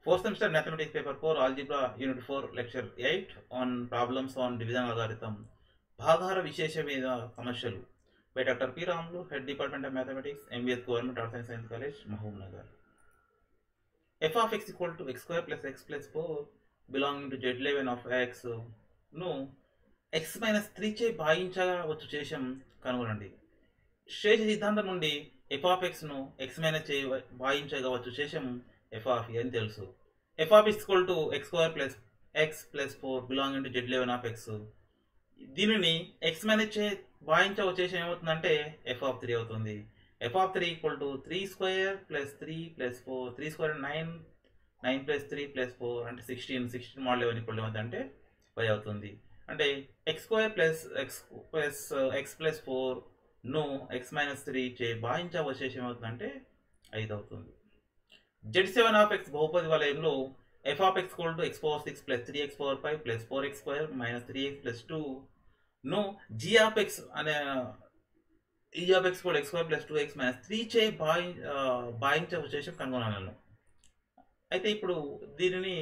Fourth semester mathematics paper 4 algebra unit 4 lecture 8 on problems on division algorithm భాగాహార విశేష మీద సమస్యలు by doctor P Ramulu head department of mathematics MBS government arts and science college Mahabubnagar F of X equal to X square plus X plus four belonging to Z eleven of X ను X minus three చే భాగించవచ్చు శేషం కనుగొనండి శేష సిద్ధాంతం నుండి F of ఎక్స్ను X minus చే భాగించగవచ్చు శేషం ఎఫ్ ఆఫ్ అని తెలుసు F of X equal to X square plus X plus four belonging to Z eleven of X దీనిని ఎక్స్ మైనస్ చే భాగించవచ్చేసి ఏమవుతుందంటే ఎఫ్ ఆఫ్ త్రీ అవుతుంది F of three equal to three square plus three plus four three square nine nine plus three plus four అంటే sixteen sixteen model eleven equal ఏమవుతుంది అంటే five అవుతుంది అంటే X square plus X plus X plus four ను X minus three చే భాగించవచ్చేసి ఏమవుతుందంటే ఐదు అవుతుంది జెడ్ సెవెన్ ఆఫ్ ఎక్స్ బహుపది వలయంలో F of X equal to X power six plus three X power five plus four X square minus three X plus two ను G of X అనే ఈ ఆఫ్ ఎక్స్ కూడా X square plus two X minus three చే భాయి భాయించే విశేషం కనుగొనాలను అయితే ఇప్పుడు దీనిని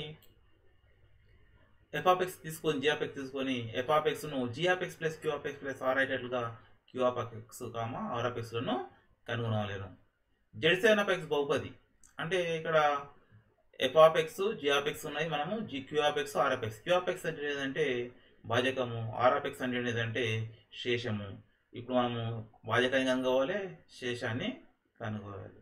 ఎఫ్ ఆఫ్ ఎక్స్ తీసుకొని జీ ఆఫ్ ఎక్స్ తీసుకొని ఎఫ్ ఆఫ్ ఎక్స్ను G of X plus Q of X plus are అయ్యేటట్లుగా Q of X comma R of ఎక్స్లను కనుగొనలేను జెడ్ సెవెన్ ఆఫ్ ఎక్స్ బహుపది అంటే ఇక్కడ F of X G of X ఉన్నాయి మనము G Q of X R of X Q of X అంటే ఏంటంటే భాజకము are of X అంటే ఏంటంటే శేషము ఇప్పుడు మనము భాజకాన్ని కనుక్కోవాలి శేషాన్ని కనుక్కోవాలి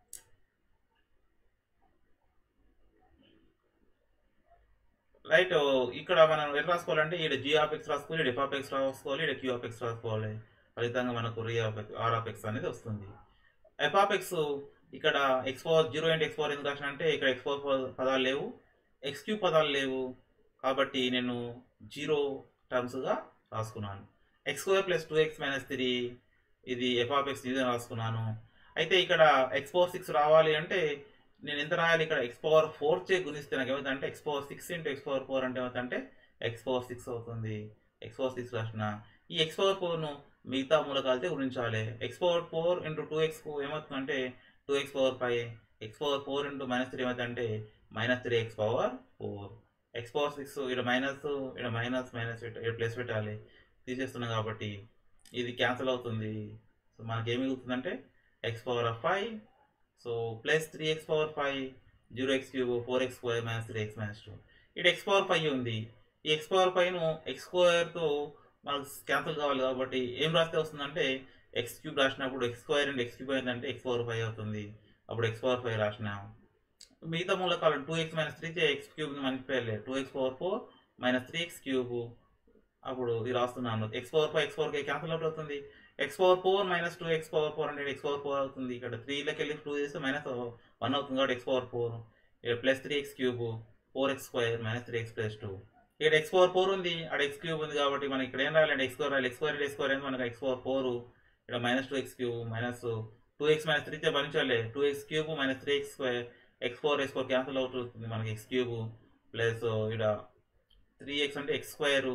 రైట్ ఇక్కడ మనం ఎట్లా రాసుకోవాలంటే ఇక్కడ జీ ఆఫ్ ఎక్స్ రాసుకోవాలి ఇక్కడ ఎఫ్ ఆఫ్ ఎక్స్ రాసుకోవాలి ఇక్కడ క్యూ ఆఫ్ ఎక్స్ రాసుకోవాలి ఫలితంగా మనకు రీ of X R of X అనేది వస్తుంది ఎఫ్ ఆఫ్ ఎక్స్ ఇక్కడ X power zero into X power ఎందుకు రాసిన అంటే ఇక్కడ ఎక్స్ పవర్ పదాలు లేవు ఎక్స్ క్యూ పదాలు లేవు కాబట్టి నేను జీరో టర్మ్స్గా రాసుకున్నాను X square plus two X minus three ఇది ఎఫ్ ఆఫ్ ఎక్స్ ఇదే రాసుకున్నాను అయితే ఇక్కడ ఎక్స్ పవర్ సిక్స్ రావాలి అంటే నేను ఎంత రాయాలి ఇక్కడ ఎక్స్ పవర్ ఫోర్ చే గుణిస్తే నాకు ఏమవుతుందంటే X power six into X power four అంటే ఏమవుతుందంటే ఎక్స్ పవర్ సిక్స్ అవుతుంది ఎక్స్ పవర్ సిక్స్ రాసిన ఈ ఎక్స్ పవర్ ఫోర్ను మిగతా మూలకాలతో గుణించాలి X power four into two ఎక్స్కు ఏమవుతుందంటే two X power five X power four into minus three ఏమవుతుందంటే minus three X power four X power six ఇక్కడ మైనస్ ఇక్కడ మైనస్ మైనస్ ఇక్కడ ప్లస్ పెట్టాలి తీసేస్తున్నాం కాబట్టి ఇది క్యాన్సిల్ అవుతుంది సో మనకి ఏమి మిగులుతుందంటే X power of five so plus three X power five zero X cube four X square minus three X minus two ఇక్కడ ఎక్స్ పవర్ ఫైవ్ ఉంది ఈ ఎక్స్ పవర్ ఫైవ్ను ఎక్స్ స్క్వేర్తో మనకు క్యాన్సిల్ కావాలి కాబట్టి ఏం రాస్తే వస్తుందంటే ఎక్స్ క్యూబ్ రాసినప్పుడు X square and X cube అయిందంటే ఎక్స్ పవర్ ఫైవ్ అవుతుంది అప్పుడు ఎక్స్ పవర్ ఫైవ్ రాసినాం మిగతా మూలకాలు two X minus three X cube multiply two X power four minus three X cube అప్పుడు ఇది రాస్తున్నాను X power five X power cancel out అవుతుంది X power four minus two X power four అంటే X power four అవుతుంది ఇక్కడ త్రీలోకి వెళ్ళి two చేస్తే minus one అవుతుంది కాబట్టి ఎక్స్ పవర్ ఫోర్ ఇక్కడ plus three X cube four X square minus three X plus two ఇక్కడ ఎక్స్ పవర్ ఫోర్ ఉంది అక్కడ ఎక్స్ క్యూబ్ ఉంది కాబట్టి మనకి ఇక్కడ ఏం రాయాలంటే ఎక్స్ స్క్వేర్ రాయాలి ఎక్స్ స్క్వేర్ ఎక్స్ స్క్వేర్ అనేది మనకి ఎక్స్ పవర్ ఫోర్ ఇక్కడ minus two X cube minus two X minus త్రీతో భరించాలి two X cube minus three X square X four X four cancel అవుతుంది మనకి ఎక్స్ క్యూబ్ ప్లస్ ఇక్కడ three X అంటే X square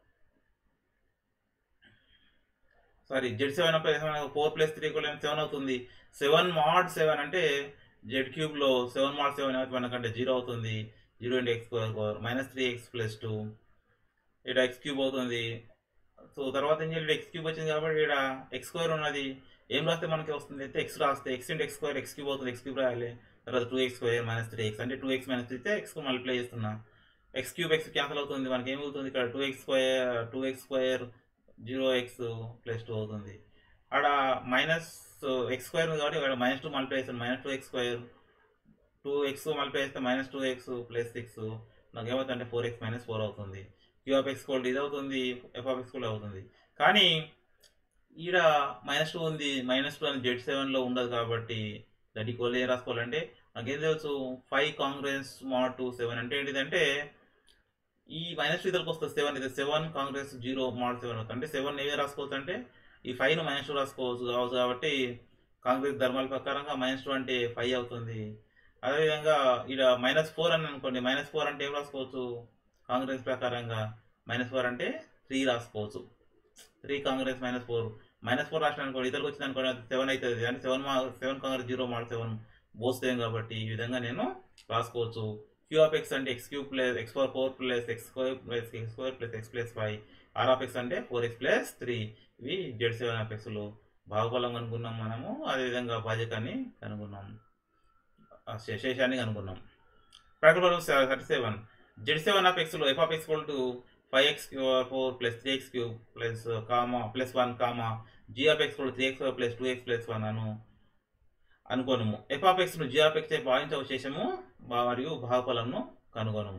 sorry Z seven four plus three కూడా seven అవుతుంది seven mod seven అంటే Z క్యూబ్లో సెవెన్ మాడ్ సెవెన్ అయితే మనకంటే జీరో అవుతుంది zero into X square minus three X plus two ఇక్కడ ఎక్స్ క్యూబ్ అవుతుంది సో తర్వాత ఏం చేయాలి ఎక్స్ క్యూబ్ వచ్చింది కాబట్టి ఇక్కడ ఎక్స్ స్క్వేర్ ఉన్నది ఏం రాస్తే మనకి వస్తుంది అయితే ఎక్స్ రాస్తే X into X square X cube అవుతుంది ఎక్స్ క్యూబ్ రాయాలి తర్వాత two X square minus three X అంటే టూ ఎక్స్ మైనస్ త్రీ అయితే ఎక్స్ మల్టిప్లై చేస్తున్నా ఎక్స్ క్యూబ్ ఎక్స్ క్యాన్సల్ అవుతుంది మనకి ఏమవుతుంది ఇక్కడ two X square two X square zero X plus two అవుతుంది ఆడ మైనస్ ఎక్స్ స్క్వేర్ ఉంది కాబట్టి ఇక్కడ మైనస్ టూ మల్టిప్లై చేస్తాను minus two X square two X multiply చేస్తే minus two X plus six నాకు ఏమవుతుందంటే ఫోర్ ఎక్స్ మైనస్ ఫోర్ అవుతుంది క్యూ ఆఫ్ ఎక్స్ కోల్డ్ ఇది అవుతుంది ఎఫ్ ఆఫ్ ఎక్స్ కూడా అవుతుంది కానీ ఈడ మైనస్ టూ ఉంది మైనస్ టూ అని జెడ్ సెవెన్లో ఉండదు కాబట్టి దట్ ఈక్వల్ ఏం రాసుకోవాలంటే నాకేం తెలుసు five congruent mod two seven అంటే ఏంటిదంటే ఈ మైనస్ టూ ఇద్దరికి వస్తుంది సెవెన్ ఇది seven congruent zero mod seven అవుతుంది అంటే సెవెన్ ఏమే రాసుకోవచ్చు అంటే ఈ ఫైవ్ను మైనస్ టూ రాసుకోవచ్చు కావచ్చు కాబట్టి కాంగ్రెస్ ధర్మాల ప్రకారంగా మైనస్ టూ అంటే ఫైవ్ అవుతుంది అదేవిధంగా ఇక్కడ మైనస్ ఫోర్ అని అనుకోండి మైనస్ ఫోర్ అంటే ఏం రాసుకోవచ్చు కాంగ్రెస్ ప్రకారంగా మైనస్ ఫోర్ అంటే త్రీ రాసుకోవచ్చు three congruent minus four minus four రాసిన అనుకోండి ఇతరులకు వచ్చింది అనుకోండి సెవెన్ అవుతుంది అంటే సెవెన్ మా seven congruent zero mod seven బోస్తాం కాబట్టి ఈ విధంగా నేను రాసుకోవచ్చు క్యూ ఆఫ్ ఎక్స్ అంటే X cube plus X power four plus X square plus X square plus X plus five R of X అంటే ఫోర్ ఎక్స్ ప్లస్ త్రీ ఇవి Z seven of ఎక్స్లో భాగఫలం కనుక్కున్నాం మనము అదేవిధంగా భాజకాన్ని కనుక్కున్నాం ఆ శే- శేషాన్ని కనుక్కున్నాం practical thirty seven Z seven of ఎక్స్లో F of X to five X queue four plus three X cube plus comma plus one comma G of X three X plus two X plus one అను అనుకోనము F of ఎక్స్ను G of X భావించవశేషము బా- మరియు భాగఫలంను కనుగొనము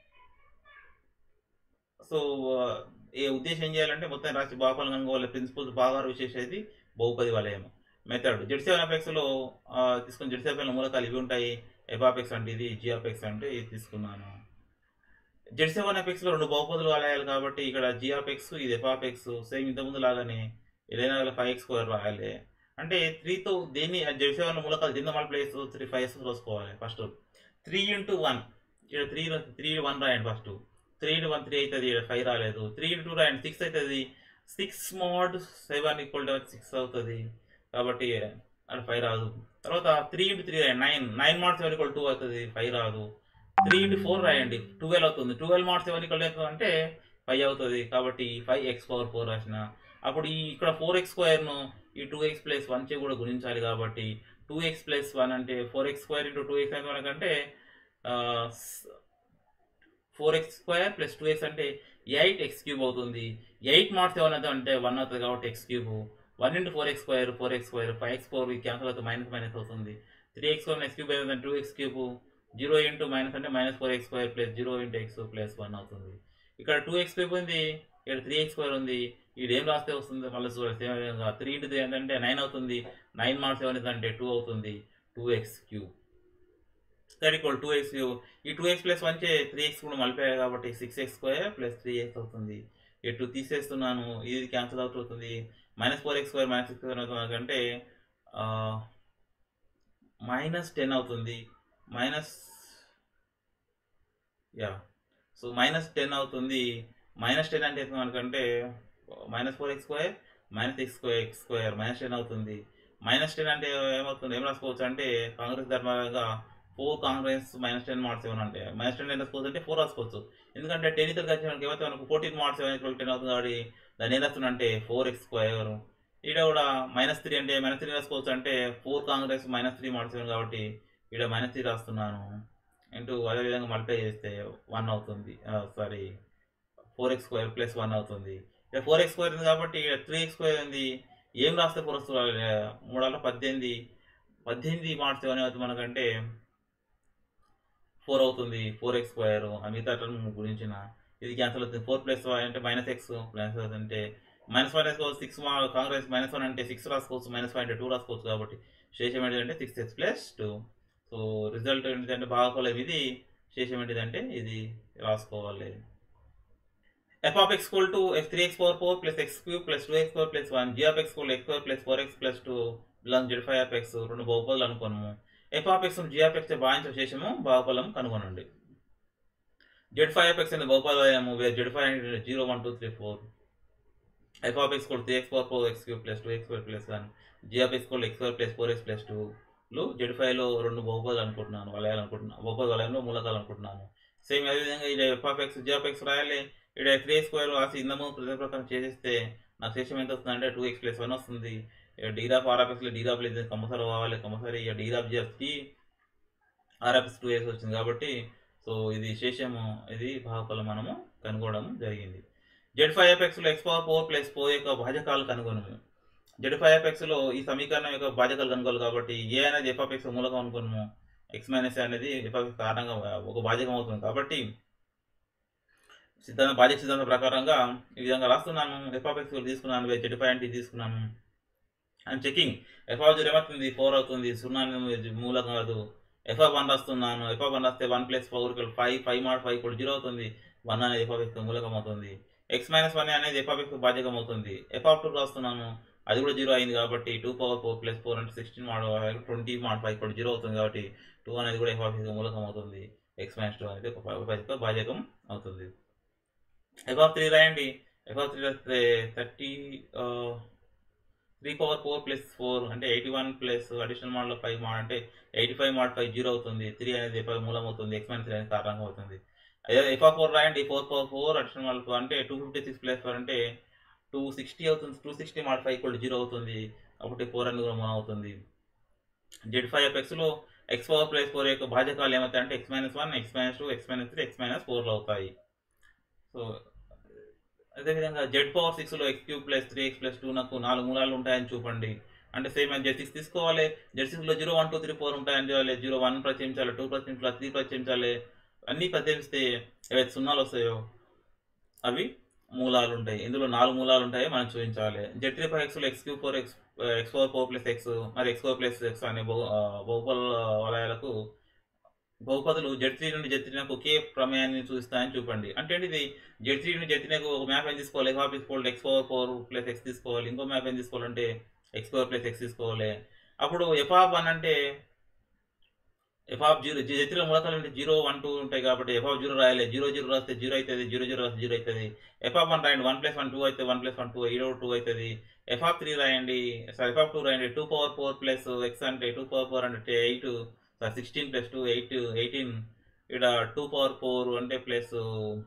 so ఏ ఉద్దేశం ఏం చేయాలంటే మొత్తం రాసి భాగఫలం కనుగోవాలి ప్రిన్సిపల్స్ బాగా విశేషది బహుపది వలయం మెథడ్ జెడ్ సెవెన్ ఆఫ్ ఎక్స్లో తీసుకున్న జెడ్ సెవెన్ మూలకాలు ఇవి ఉంటాయి ఎఫ్ ఆఫ్ ఎక్స్ అంటే ఇది జీ ఆఫ్ ఎక్స్ అంటే ఇది తీసుకున్నాను జెడ్ సెవెన్ ఆఫ్ ఎక్స్లో రెండు బహుపదులు వలయాలు కాబట్టి ఇక్కడ జీ ఆఫ్ ఎక్స్ ఇది ఎఫ్ ఆఫ్ ఎక్స్ సేమ్ ఇంతకుముందు లాగానే ఏదైనా ఫైవ్ ఎక్స్ స్క్వేర్ రాయాలి అంటే త్రీతో దేన్ని జెడ్ సెవెన్ మూలకాలు కింద మల్టిప్లై చేస్తూ త్రీ ఫైవ్ ఎక్స్ రాసుకోవాలి ఫస్ట్ త్రీ ఇంటూ వన్ ఇక్కడ త్రీ త్రీ వన్ రాయండి first three into one three అవుతుంది ఇక్కడ ఫైవ్ రాలేదు త్రీ ఇంటూ టూ రాయండి సిక్స్ అవుతుంది six mod seven equal to six అవుతుంది కాబట్టి అక్కడ ఫైవ్ రాదు తర్వాత త్రీ ఇంటూ త్రీ రాయండి nine nine marks seven equal two అవుతుంది ఫైవ్ రాదు త్రీ ఇంటూ ఫోర్ రాయండి ట్వెల్వ్ అవుతుంది ట్వెల్వ్ మార్క్స్ సెవెన్ ఈక్వల్ అవుతుంది అంటే ఫైవ్ అవుతుంది కాబట్టి ఫైవ్ ఎక్స్ పవర్ ఫోర్ రాసిన అప్పుడు ఈ ఇక్కడ ఫోర్ ఎక్స్ స్క్వేర్ను ఈ టూ ఎక్స్ ప్లస్ వన్ చే కూడా గుణించాలి కాబట్టి టూ ఎక్స్ ప్లస్ వన్ అంటే four X square into two X అంటే మనకంటే four X square plus two X అంటే ఎయిట్ ఎక్స్ క్యూబ్ అవుతుంది ఎయిట్ మార్క్స్ సెవెన్ అవుతుంది అంటే వన్ అవుతుంది కాబట్టి X cube one into four X square four X square five X four cancel అవుతుంది minus minus అవుతుంది three X square X cube అవుతుంది two X cube zero into minus అంటే minus four X square plus zero into X plus one అవుతుంది ఇక్కడ two X cube ఉంది ఇక్కడ three X square ఉంది ఇది ఏం రాస్తే వస్తుంది మళ్ళీ చూడాలి సేమ్ విధంగా త్రీ ఇంటూ త్రీ ఏంటంటే నైన్ అవుతుంది నైన్ మార్క్స్ సెవెన్ అంటే టూ అవుతుంది two X cube that equal two X cube ఈ టూ ఎక్స్ ప్లస్ వన్ చే త్రీ ఎక్స్ కూడా మలిపాయి కాబట్టి six X square plus three X అవుతుంది ఈ టూ తీసేస్తున్నాను ఇది క్యాన్సిల్ అవుట్ అవుతుంది minus four X square minus six square అవుతుంది అంటే మైనస్ టెన్ అవుతుంది minus yeah so minus ten అవుతుంది మైనస్ టెన్ అంటే ఎంత మనకంటే minus four X square minus X square X square minus ten అవుతుంది మైనస్ టెన్ అంటే ఏమవుతుంది ఏం రాసుకోవచ్చు అంటే కాంగ్రెస్ ధర్మంగా four Congress minus ten marks ఏమైనా అంటే మైనస్ టెన్ రాసుకోవచ్చు అంటే ఫోర్ రాసుకోవచ్చు ఎందుకంటే టెన్ ఇతరులకు వచ్చి మనకి ఏమైతే మనకు ఫోర్టీన్ మార్క్స్ ఏమైనా టెన్ అవుతుంది కాబట్టి దాన్ని ఏం రాస్తున్నా అంటే ఫోర్ ఎక్స్ స్క్వేర్ ఈడ కూడా మైనస్ త్రీ అంటే మైనస్ త్రీ రాసుకోవచ్చు అంటే four Congress minus three marks seven కాబట్టి ఈడ మైనస్ త్రీ రాస్తున్నాను ఇంటూ అదేవిధంగా మల్టిప్లై చేస్తే వన్ అవుతుంది sorry four X square plus one అవుతుంది ఇక్కడ ఫోర్ ఎక్స్ స్క్వేర్ ఉంది కాబట్టి ఇక్కడ త్రీ ఎక్స్ స్క్వేర్ ఉంది ఏం రాస్తే ఫోర్ వస్తుంది మూడాల పద్దెనిమిది పద్దెనిమిది మార్క్స్ సెవెన్ అవుతుంది మనకంటే ఫోర్ అవుతుంది ఫోర్ ఎక్స్ స్క్వేర్ ఆ మిగతా టర్మ్ గురించిన ఇది క్యాన్సిల్ అవుతుంది ఫోర్ ప్లస్ అంటే మైనస్ ఎక్స్ ప్లస్ అంటే మైనస్ వన్ వేసుకోవచ్చు సిక్స్ కాంగ్రెస్ మైనస్ వన్ అంటే సిక్స్ రాసుకోవచ్చు మైనస్ ఫైవ్ అంటే టూ రాసుకోవచ్చు కాబట్టి శేషం ఏంటంటే six x plus two so result ఏంటిదంటే భాగఫలం ఇది శేషం ఏంటిదంటే ఇది రాసుకోవాలి f of X equal to x three x four four plus x cube plus two x four plus one g of X equal x four plus four X plus two belong Z five of x రెండు బహుపదులు అనుకోను f of X G of x భావించ శేషము భాగఫలం కనుగొనండి Z five of X అనేది బహుపదము Z five అంటే zero one two three four f of X కూడా three x four four x cube plus two x four plus one g of X కూడా x four plus four X plus two లో Z ఫైవ్లో రెండు బహుపదాలు అనుకుంటున్నాను వలయాలు అనుకుంటున్నాను బహుపది వలయంలో మూలకాలు అనుకుంటున్నాను సేమ్ అదేవిధంగా ఇది F of X G of x రాయాలి ఇక్కడ త్రీ స్క్వేర్ రాసి ఇందము ప్రతి ప్రకారం చేసేస్తే నాకు శేషం ఎంత వస్తుంది అంటే టూ ఎక్స్ ప్లస్ వన్ వస్తుంది డీరాఫ్ ఆర్ఆఫ్ ఎక్స్లో డీరాఫ్ లేదు కంపల్సరీ కావాలి కంపల్సరీ ఇక డీరాఫ్ చేసి ఆర్ఆఫ్ ఎక్స్ టూ ఎక్స్ వచ్చింది కాబట్టి సో ఇది శేషము ఇది భాగఫలం మనము కనుగొనడం జరిగింది జెడ్ ఫైవ్ ఎఫ్ ఎక్స్లో x power four plus four యొక్క భాజకాలు కనుగొనము జెడ్ ఫైవ్ ఎఫ్ ఎక్స్లో ఈ సమీకరణం యొక్క భాజకాలు కనుగోలు కాబట్టి ఏ అనేది ఎఫ్ ఆఫ్ ఎక్స్ మూలకం అనుకున్నాము ఎక్స్ మైనస్ అనేది ఎఫ్ ఆఫ్ ఎక్స్ కారణంగా ఒక భాజకం అవుతుంది కాబట్టి సిద్ధాంత భాజక సిద్ధాంతం ప్రకారంగా ఈ విధంగా రాస్తున్నాను ఎఫ్ ఆఫ్ ఎక్స్ తీసుకున్నాను జెడ్ ఫైవ్ అంటే తీసుకున్నాను and checking f of zero ఏమవుతుంది ఫోర్ అవుతుంది సున్నా అనేది మూలకం కాదు ఎఫ్ ఆఫ్ వన్ రాస్తున్నాను ఎఫ్ ఆఫ్ వన్ రాస్తే one plus four five five mark five కూడా జీరో అవుతుంది వన్ అనేది ఎఫ్ ఆఫ్ ఎక్స్ మూలకం అవుతుంది ఎక్స్ మైనస్ వన్ అనేది ఎఫ్ ఆఫ్ ఎక్స్ బాధ్యకం అవుతుంది ఎఫ్ ఆఫ్ టూ రాస్తున్నాను అది కూడా జీరో అయింది కాబట్టి two power four plus four అంటే sixteen mod twenty mod five కూడా జీరో అవుతుంది కాబట్టి టూ అనేది కూడా ఎఫ్ ఆఫ్ ఎక్స్ మూలకం అవుతుంది ఎక్స్ మైనస్ టూ అనేది ఒక బాధ్యకం అవుతుంది ఎఫ్ ఆఫ్ త్రీ రాయండి ఎఫ్ ఆఫ్ త్రీ రాస్తే thirty three power four plus four అంటే ఎయిటీ వన్ ప్లస్ అడిషనల్ మోడ్లో ఫైవ్ మాడ్ అంటే eighty five mod five zero అవుతుంది త్రీ అనేది ఫైవ్ మూలం అవుతుంది ఎక్స్ మైనస్ త్రీ అనేది కారణంగా అవుతుంది అదే ఎఫ్ ఆఫ్ ఫోర్ రాయండి four power four additional mod అంటే two fifty six plus four అంటే టూ సిక్స్టీ అవుతుంది two sixty mod five equal zero అవుతుంది కాబట్టి ఫోర్ అనేది కూడా మూలం అవుతుంది జెడ్ ఫైవ్ ఎఫ్ ఎక్స్లో ఎక్స్ పవర్ ప్లస్ ఫోర్ యొక్క భాజకాలు ఏమవుతాయి అంటే x minus one x minus two X minus three X minus ఫోర్లు అవుతాయి సో అదేవిధంగా జెడ్ పవర్ సిక్స్లో x cube plus three X plus two నాకు నాలుగు మూలాలు ఉంటాయని చూపండి అంటే సేమ్ అని జెడ్ సిక్స్ తీసుకోవాలి జెడ్ సిక్స్లో zero one two three four ఉంటాయని చేయాలి జీరో వన్ ప్రత్యేకించాలి టూ ప్రత్యేకించాలి త్రీ ప్రత్యేకించాలి అన్నీ ప్రత్యేకిస్తే ఏవైతే సున్నాలు వస్తాయో అవి మూలాలు ఉంటాయి ఇందులో నాలుగు మూలాలు ఉంటాయి మనం చూపించాలి జెడ్ త్రీ ఫైవ్ ఎక్స్లో x queue four x x four four plus x మరి ఎక్స్ ఫోర్ ప్లస్ ఎక్స్ అనే బహు ఆ, బహుపల వలయాలకు బహుపదులు జెడ్ త్రీ నుండి జెడ్ త్రీ నాకు ఒకే ప్రమేయాన్ని చూపిస్తాయని చూపండి అంటే ఏంటి ఇది జెడ్ త్రీ నుండి జెడ్ త్రీ ఒక మ్యాప్ ఏం తీసుకోవాలి ఎఫ్ తీసుకోవాలి x power four plus x తీసుకోవాలి ఇంకో మ్యాప్ ఏం తీసుకోవాలంటే ఎక్స్ పవర్ ప్లస్ ఎక్స్ తీసుకోవాలి అప్పుడు ఎఫ్ ఆఫ్ వన్ అంటే ఎఫ్ ఆఫ్ జీరో జెడ్ త్రీలో మూలకాలు అంటే జీరో వన్ టూ ఉంటాయి కాబట్టి ఎఫ్ ఆఫ్ జీరో రాయాలి జీరో జీరో రాస్తే జీరో అవుతుంది జీరో జీరో రాస్తే జీరో అవుతుంది ఎఫ్ ఆఫ్ వన్ రాయండి వన్ ప్లస్ వన్ టూ అయితే one plus one two zero two అవుతుంది ఎఫ్ ఆఫ్ త్రీ రాయండి సారీ ఎఫ్ ఆఫ్ టూ రాయండి two power four plus x అంటే టూ పవర్ ఫోర్ అంటే eight sorry sixteen plus two eight eighteen ఇక్కడ two power four అంటే plus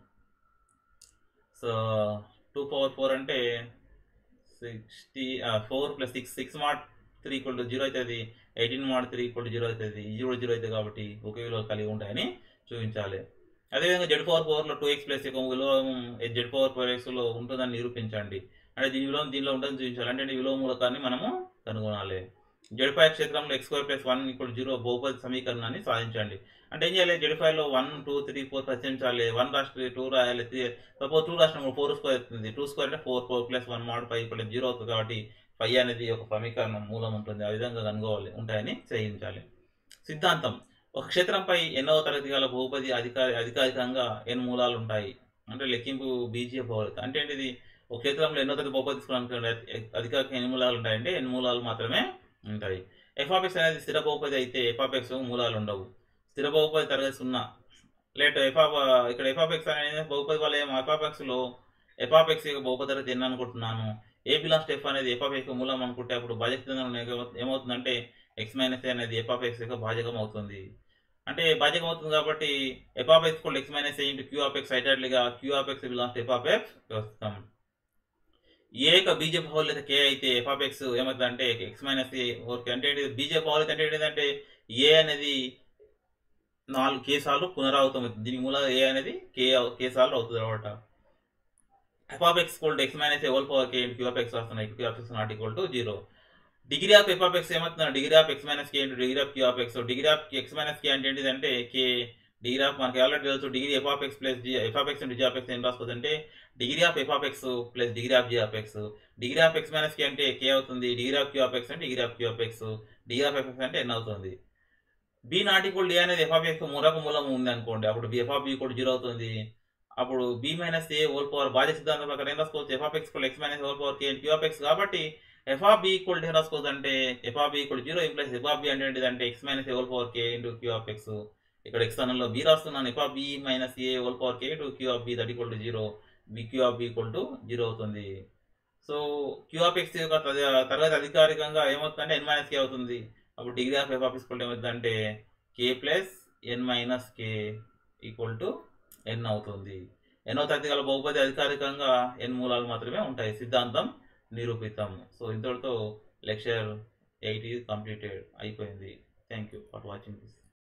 so two power four అంటే sixty four plus six six mod three equal to zero అవుతుంది eighteen mod three equal to zero అవుతుంది zero zero అవుతుంది కాబట్టి ఒకే విలువ కలిగి ఉంటాయని చూపించాలి అదేవిధంగా జెడ్ పవర్ ఫోర్లో టూ ఎక్స్ ప్లస్ యొక్క విలువ జెడ్ పవర్ ఫోర్ ఎక్స్లో ఉంటుందని నిరూపించండి అంటే దీని విలువ దీనిలో ఉంటుందని చూపించాలి అంటే ఈ విలువ మూలకాన్ని మనము కనుగొనాలి జెడ్ ఫైవ్ క్షేత్రంలో x square plus one equal zero బహుపది సమీకరణాన్ని సాధించండి అంటే ఏం చేయాలి జెడ్ ఫైవ్లో వన్ టూ త్రీ ఫోర్ ప్రశ్నించాలి వన్ రాష్ట్ర టూ రాయాలి త్రీ సపోజ్ టూ రాష్ట్రం ఫోర్ స్క్వేర్ అవుతుంది టూ స్క్వేర్ అంటే four four plus one mod five equal zero అవుతుంది కాబట్టి ఫైవ్ అనేది ఒక సమీకరణం మూలం ఉంటుంది ఆ విధంగా కనుగోవాలి ఉంటాయని చేయించాలి సిద్ధాంతం ఒక క్షేత్రంపై ఎన్నవ తరగతి గల బహుపది అధికారి అధికారికంగా ఎన్ని మూలాలు ఉంటాయి అంటే లెక్కింపు బీజీయ బహుళత అంటే ఏంటిది ఒక క్షేత్రంలో ఎన్నో తరగతి బహుపది తీసుకోవడానికి అధికారిక ఎన్ని మూలాలు ఉంటాయంటే ఎన్ని మూలాలు మాత్రమే ఉంటాయి ఎఫ్ఆర్ఎక్స్ అనేది స్థిర బహుపది అయితే ఎఫ్ఆర్ఎక్స్ మూలాలు ఉండవు స్థిర బహుపది తరగతి సున్నా లేట్ ఎఫ్ఆర్ ఇక్కడ ఎఫ్ఆర్ఎక్స్ అనేది బహుపది వల్ల ఏమో ఎఫ్ఆర్ఎక్స్లో ఎఫ్ఆర్ఎక్స్ యొక్క బహుపది తరగతి ఎన్ని అనుకుంటున్నాను ఏ బిలాస్ట్ ఎఫ్ అనేది ఎఫ్ఆర్ఎక్స్ మూలం అనుకుంటే అప్పుడు భాజక ఏమవుతుందంటే ఎక్స్ మైనస్ ఏ అనేది ఎఫ్ఆర్ఎక్స్ యొక్క భాజకం అవుతుంది అంటే భాజకం అవుతుంది కాబట్టి ఎఫ్ఆర్ఎక్స్ కూడా x minus a into q of x ఐటర్లీగా క్యూ ఆఫ్ ఎక్స్ బిలాస్ట్ ఎఫ్ఆర్ఎక్స్ వస్తాం ఏ యొక్క బీజ బహుళత కే అయితే ఎఫ్ఆర్ఎక్స్ ఏమవుతుందంటే ఎక్స్ మైనస్ ఏ ఓకే అంటే ఏంటి బీజ బహుళత అంటే ఏంటంటే ఏ అనేది నాలుగు కే సార్లు పునరావృతం అవుతుంది దీని మూల ఏ అనేది కే కే సార్లు అవుతుంది అనమాట f of X equal to x minus a whole power k q of x వస్తున్నాయి q of x not equal to zero degree of f of x ఏమవుతుంది degree of x minus k into degree of q of x degree of x minus k అంటే ఏంటిదంటే k degree of మనకి already తెలుసు degree f of X plus g f of x into g of x ఏం రాసుకోవచ్చు అంటే degree of f of X plus degree of g of x degree of x minus k అంటే k అవుతుంది degree of q of X అంటే degree of q of x degree of f x అంటే n అవుతుంది b not equal d అనేది f of x మూలక మూలం ఉంది అనుకోండి అప్పుడు బి ఎఫ్ ఆఫ్ బి కూడా జీరో అవుతుంది అప్పుడు b minus a whole power బాధ్య సిద్ధాంతం ప్రకారం ఏం రాసుకోవచ్చు F of x x minus whole power k q of x కాబట్టి f of b equal to రాసుకోవచ్చు అంటే f of b equal zero implies f of b అంటే ఏంటిదంటే x minus a whole power k into q of X ఇక్కడ x స్థానంలో b రాస్తున్నాను f of b minus a whole power k to q of b that equal to zero b q of b equal to zero అవుతుంది so Q of x యొక్క తద- తరగతి అధికారికంగా ఏమవుతుందంటే ఎన్ minus k అవుతుంది అప్పుడు degree of f of equal ఏమవుతుందంటే k plus n minus k equal to n అవుతుంది ఎన్నో తరగతి గల బహుపది అధికారికంగా ఎన్ మూలాలు మాత్రమే ఉంటాయి సిద్ధాంతం నిరూపితం సో ఇంతటితో లెక్చర్ ఎయిట్ ఈజ్ కంప్లీటెడ్ అయిపోయింది thank you for watching this